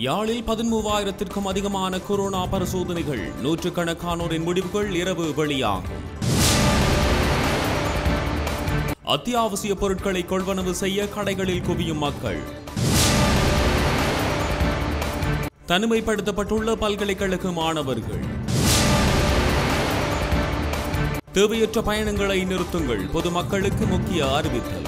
யாழில் பதிமூவாயிரத்திற்கும் அதிகமான கொரோனா பரிசோதனைகள் நூற்றுக்கணக்கானோரின் முடிவுகள் இரவு வெளியாகும் அத்தியாவசிய பொருட்களை கொள்வனவு செய்ய கடைகளில் குவியும் மக்கள் தனிமைப்படுத்தப்பட்டுள்ள பல்கலைக்கழக மாணவர்கள் தேவையற்ற பயணங்களை நிறுத்துங்கள் பொதுமக்களுக்கு முக்கிய அறிவித்தல்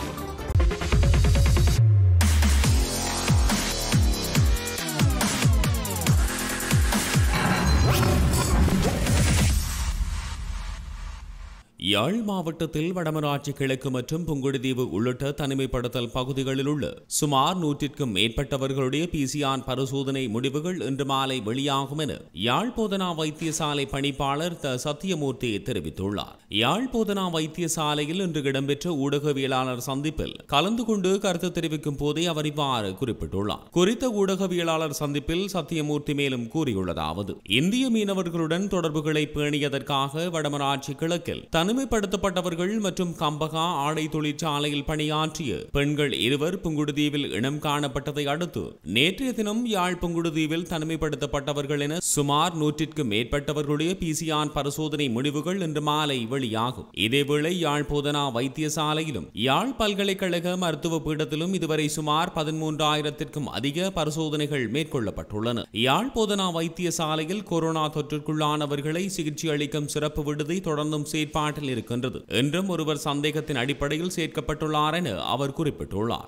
யாழ் மாவட்டத்தில் வடமராட்சி கிழக்கு மற்றும் புங்குடுதீவு உள்ளிட்ட தனிமைப்படுத்தல் பகுதிகளில் உள்ள சுமார் நூற்றிற்கும் மேற்பட்டவர்களுடைய பிசிஆர் பரிசோதனை முடிவுகள் இன்று மாலை வெளியாகும் என யாழ் போதனா வைத்தியசாலை பணிப்பாளர் த சத்தியமூர்த்தி தெரிவித்துள்ளார் யாழ் போதனா வைத்தியசாலையில் இன்று இடம்பெற்ற ஊடகவியலாளர் சந்திப்பில் கலந்து கொண்டு கருத்து தெரிவிக்கும் போதே அவர் இவ்வாறு குறிப்பிட்டுள்ளார் குறித்த ஊடகவியலாளர் சந்திப்பில் சத்தியமூர்த்தி மேலும் கூறியுள்ளதாவது இந்திய மீனவர்களுடன் தொடர்புகளை பேணியதற்காக வடமராட்சி கிழக்கில் தனிமைப்படுத்தப்பட்டவர்கள் மற்றும் கம்பகா ஆடை தொழிற்சாலையில் பணியாற்றிய பெண்கள் இருவர் புங்குடுதீவில் இனம் காணப்பட்டதை அடுத்து நேற்றைய தினம் யாழ் புங்குடுதீவில் தனிமைப்படுத்தப்பட்டவர்கள் என சுமார் நூற்றிற்கு மேற்பட்டவர்களுடைய பிசிஆர் பரிசோதனை முடிவுகள் இன்று மாலை வெளியாகும் இதேவேளை யாழ் போதனா வைத்தியசாலையிலும் யாழ் பல்கலைக்கழக மருத்துவ பீடத்திலும் இதுவரை சுமார் பதிமூன்றாயிரத்திற்கும் அதிக பரிசோதனைகள் மேற்கொள்ளப்பட்டுள்ளன யாழ் போதனா வைத்தியசாலையில் கொரோனா தொற்றுக்குள்ளானவர்களை சிகிச்சை அளிக்கும் சிறப்பு விடுதி தொடர்ந்தும் செயற்பாட்டில் இருக்கின்றது என்றும் ஒருவர் சந்தேகத்தின் அடிப்படையில் சேர்க்கப்பட்டுள்ளார் என அவர் குறிப்பிட்டுள்ளார்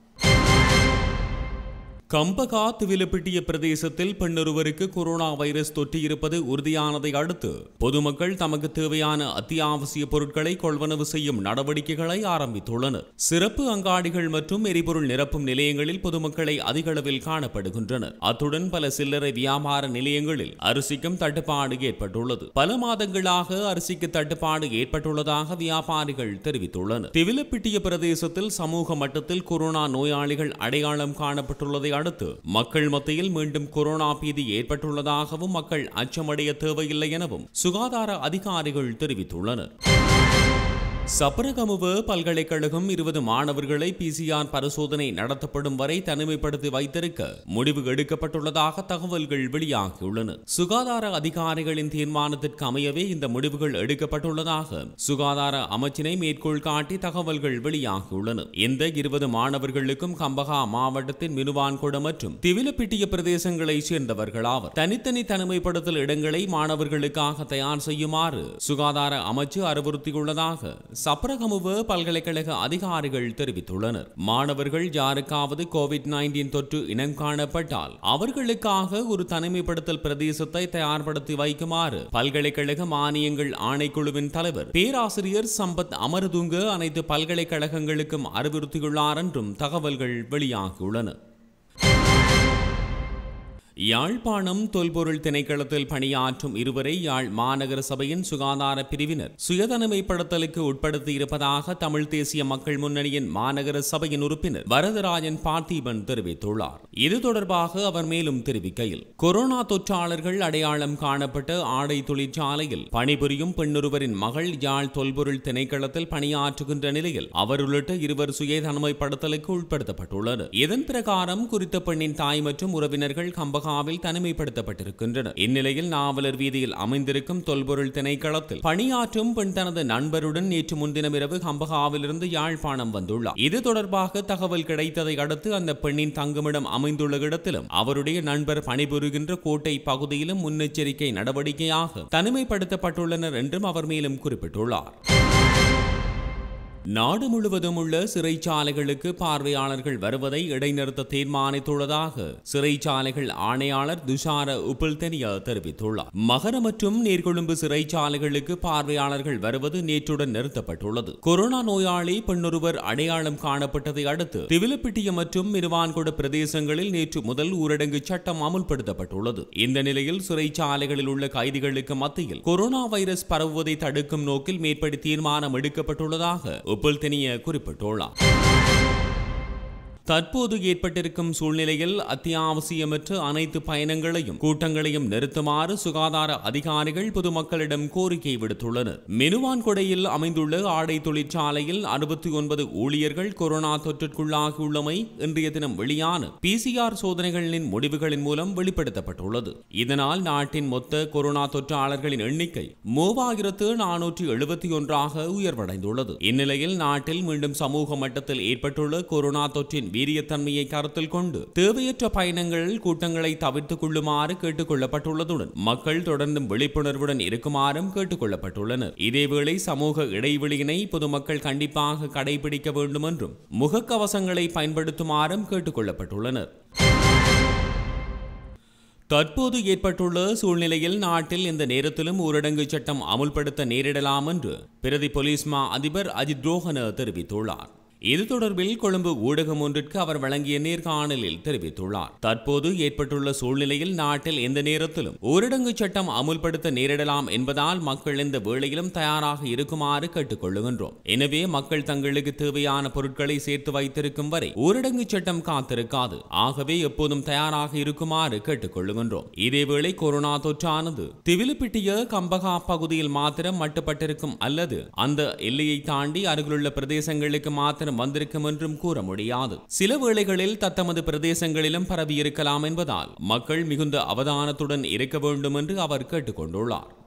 கம்பகா திவிலப்பிட்டிய பிரதேசத்தில் பெண்ணொருவருக்கு கொரோனா வைரஸ் தொற்றி இருப்பது உறுதியானதை அடுத்து பொதுமக்கள் தமக்கு தேவையான அத்தியாவசிய பொருட்களை கொள்வனவு செய்யும் நடவடிக்கைகளை ஆரம்பித்துள்ளனர் சிறப்பு அங்காடிகள் மற்றும் எரிபொருள் நிரப்பும் நிலையங்களில் பொதுமக்களை அதிக அளவில் காணப்படுகின்றனர் அத்துடன் பல சில்லறை வியாபார நிலையங்களில் அரிசிக்கும் தட்டுப்பாடு ஏற்பட்டுள்ளது பல மாதங்களாக அரிசிக்கு தட்டுப்பாடு ஏற்பட்டுள்ளதாக வியாபாரிகள் தெரிவித்துள்ளனர் திவிலப்பிட்டிய பிரதேசத்தில் சமூக மட்டத்தில் கொரோனா நோயாளிகள் அடையாளம் காணப்பட்டுள்ளதை அடுத்து மக்கள் மத்தியில் மீண்டும் கொரோனா பீதி ஏற்பட்டுள்ளதாகவும் மக்கள் அச்சமடைய தேவையில்லை எனவும் சுகாதார அதிகாரிகள் தெரிவித்துள்ளனர் சப்பரகமுவ பல்கலைக்கழகம் இருபது மாணவர்களை பிசிஆர் பரிசோதனை நடத்தப்படும் வரை தனிமைப்படுத்தி வைத்திருக்க முடிவு எடுக்கப்பட்டுள்ளதாக தகவல்கள் வெளியாகியுள்ளன சுகாதார அதிகாரிகளின் தீர்மானத்திற்கு அமையவே இந்த முடிவுகள் எடுக்கப்பட்டுள்ளதாக சுகாதார அமைச்சினை மேற்கோள் காட்டி தகவல்கள் வெளியாகியுள்ளன இந்த இருபது மாணவர்களுக்கும் கம்பகா மாவட்டத்தின் மினுவான்கொட மற்றும் திவிலப்பிட்டிய பிரதேசங்களைச் சேர்ந்தவர்களாவர் தனித்தனி தனிமைப்படுத்தல் இடங்களை மாணவர்களுக்காக தயார் செய்யுமாறு சுகாதார அமைச்சு அறிவுறுத்தியுள்ளதாக சப்ரகமுவ பல்கலைக்கழக அதிகாரிகள் தெரிவித்துள்ளனர் மாணவர்கள் யாருக்காவது கோவிட் நைன்டீன் தொற்று இனம் காணப்பட்டால் அவர்களுக்காக ஒரு தனிமைப்படுத்தல் பிரதேசத்தை தயார்படுத்தி வைக்குமாறு பல்கலைக்கழக மானியங்கள் ஆணைக்குழுவின் தலைவர் பேராசிரியர் சம்பத் அமரதுங்க அனைத்து பல்கலைக்கழகங்களுக்கும் அறிவுறுத்தியுள்ளார் என்றும் தகவல்கள் வெளியாகியுள்ளன யாழ்ப்பாணம் தொல்பொருள் திணைக்களத்தில் பணியாற்றும் இருவரை யாழ் மாநகர சபையின் சுகாதார பிரிவினர் சுயதனிமைப்படுத்தலுக்கு உட்படுத்தி இருப்பதாக தமிழ் தேசிய மக்கள் முன்னணியின் மாநகர சபையின் உறுப்பினர் வரதராஜன் பார்த்திபன் தெரிவித்துள்ளார் இது தொடர்பாக அவர் மேலும் தெரிவிக்கையில் கொரோனா தொற்றாளர்கள் அடையாளம் காணப்பட்ட ஆடை தொழிற்சாலையில் பணிபுரியும் பெண்ணொருவரின் மகள் யாழ் தொல்பொருள் திணைக்களத்தில் பணியாற்றுகின்ற நிலையில் அவர் உள்ளிட்ட இருவர் சுயதனிமைப்படுத்தலுக்கு உட்படுத்தப்பட்டுள்ளனர் இதன் பிரகாரம் குறித்த பெண்ணின் தாய் மற்றும் உறவினர்கள் கம்பக கம்பகாவில் தனிமைப்படுத்தப்பட்டிருக்கின்றனர் இந்நிலையில் நாவலர் வீதியில் அமைந்திருக்கும் தொல்பொருள் திணைக்களத்தில் பணியாற்றும் பெண் தனது நண்பருடன் நேற்று முன்தினம் இரவு கம்பகாவிலிருந்து யாழ்ப்பாணம் வந்துள்ளார் இது தொடர்பாக தகவல் கிடைத்ததை அடுத்து அந்த பெண்ணின் தங்குமிடம் அமைந்துள்ள இடத்திலும் அவருடைய நண்பர் பணிபுரிகின்ற கோட்டை பகுதியிலும் முன்னெச்சரிக்கை நடவடிக்கையாக தனிமைப்படுத்தப்பட்டுள்ளனர் என்றும் அவர் மேலும் குறிப்பிட்டுள்ளார் நாடு முழுவதும் உள்ள சிறைச்சாலைகளுக்கு பார்வையாளர்கள் வருவதை இடைநிறுத்த தீர்மானித்துள்ளதாக சிறைச்சாலைகள் ஆணையாளர் துஷார உப்புல்தெனிய தெரிவித்துள்ளார் மகர மற்றும் நீர்கொழும்பு சிறைச்சாலைகளுக்கு பார்வையாளர்கள் வருவது நேற்றுடன் நிறுத்தப்பட்டுள்ளது கொரோனா நோயாளி பெண்ணொருவர் அடையாளம் காணப்பட்டதை அடுத்து திவிலப்பிட்டிய மற்றும் மிருவான்கொட பிரதேசங்களில் நேற்று முதல் ஊரடங்கு சட்டம் அமுல்படுத்தப்பட்டுள்ளது இந்த நிலையில் சிறைச்சாலைகளில் உள்ள கைதிகளுக்கு மத்தியில் கொரோனா வைரஸ் பரவுவதை தடுக்கும் நோக்கில் மேற்படி தீர்மானம் எடுக்கப்பட்டுள்ளதாக உப்புல்தெனிய குறிப்பிட்டுள்ளார் தற்போது ஏற்பட்டிருக்கும் சூழ்நிலையில் அத்தியாவசியமற்ற அனைத்து பயணங்களையும் கூட்டங்களையும் நிறுத்துமாறு சுகாதார அதிகாரிகள் பொதுமக்களிடம் கோரிக்கை விடுத்துள்ளனர் மெனுவான்கொடையில் அமைந்துள்ள ஆடை தொழிற்சாலையில் அறுபத்தி ஒன்பது ஊழியர்கள் கொரோனா தொற்றிற்குள்ளாகியுள்ளமை இன்றைய தினம் வெளியான பிசிஆர் சோதனைகளின் முடிவுகளின் மூலம் வெளிப்படுத்தப்பட்டுள்ளது இதனால் நாட்டின் மொத்த கொரோனா தொற்றாளர்களின் எண்ணிக்கை மூவாயிரத்து நானூற்றி எழுபத்தி ஒன்றாக உயர்வடைந்துள்ளது இந்நிலையில் நாட்டில் மீண்டும் சமூக மட்டத்தில் ஏற்பட்டுள்ள கொரோனா தொற்றின் வீரியத்தன்மையை கருத்தில் கொண்டு தேவையற்ற பயணங்கள் கூட்டங்களை தவிர்த்துக் கொள்ளுமாறு கேட்டுக் கொள்ளப்பட்டுள்ளதுடன் மக்கள் தொடர்ந்தும் விழிப்புணர்வுடன் இருக்குமாறும் கேட்டுக் கொள்ளப்பட்டுள்ளனர் இதேவேளை சமூக இடைவெளியினை பொதுமக்கள் கண்டிப்பாக கடைபிடிக்க வேண்டும் என்றும் முகக்கவசங்களை பயன்படுத்துமாறும் கேட்டுக் கொள்ளப்பட்டுள்ளனர் தற்போது ஏற்பட்டுள்ள சூழ்நிலையில் நாட்டில் இந்த நேரத்திலும் ஊரடங்கு சட்டம் அமுல்படுத்த நேரிடலாம் என்று பிரதி போலீஸ் மா அதிபர் அஜித் ரோஹன தெரிவித்துள்ளார் இது தொடர்பில் கொழும்பு ஊடகம் ஒன்றிற்கு அவர் வழங்கிய நேர்காணலில் தெரிவித்துள்ளார் தற்போது ஏற்பட்டுள்ள சூழ்நிலையில் நாட்டில் எந்த நேரத்திலும் ஊரடங்கு சட்டம் அமுல்படுத்த நேரிடலாம் என்பதால் மக்கள் இந்த வேளையிலும் தயாராக இருக்குமாறு கேட்டுக்கொள்ளுகின்றோம் எனவே மக்கள் தங்களுக்கு தேவையான பொருட்களை சேர்த்து வைத்திருக்கும் வரை ஊரடங்கு சட்டம் காத்திருக்காது ஆகவே எப்போதும் தயாராக இருக்குமாறு கேட்டுக்கொள்ளுகின்றோம் இதேவேளை கொரோனா தொற்றானது திவிலுப்பிட்டிய கம்பகா பகுதியில் மாத்திரம் மட்டுப்பட்டிருக்கும் அல்லது அந்த எல்லையை தாண்டி அருகிலுள்ள பிரதேசங்களுக்கு மாத்திரம் வந்திருக்கும் என்றும் கூற முடியாது சில வேளைகளில் தத்தமது பிரதேசங்களிலும் பரவி இருக்கலாம் என்பதால் மக்கள் மிகுந்த அவதானத்துடன் இருக்க வேண்டும் என்று அவர் கேட்டுக்கொண்டுள்ளார்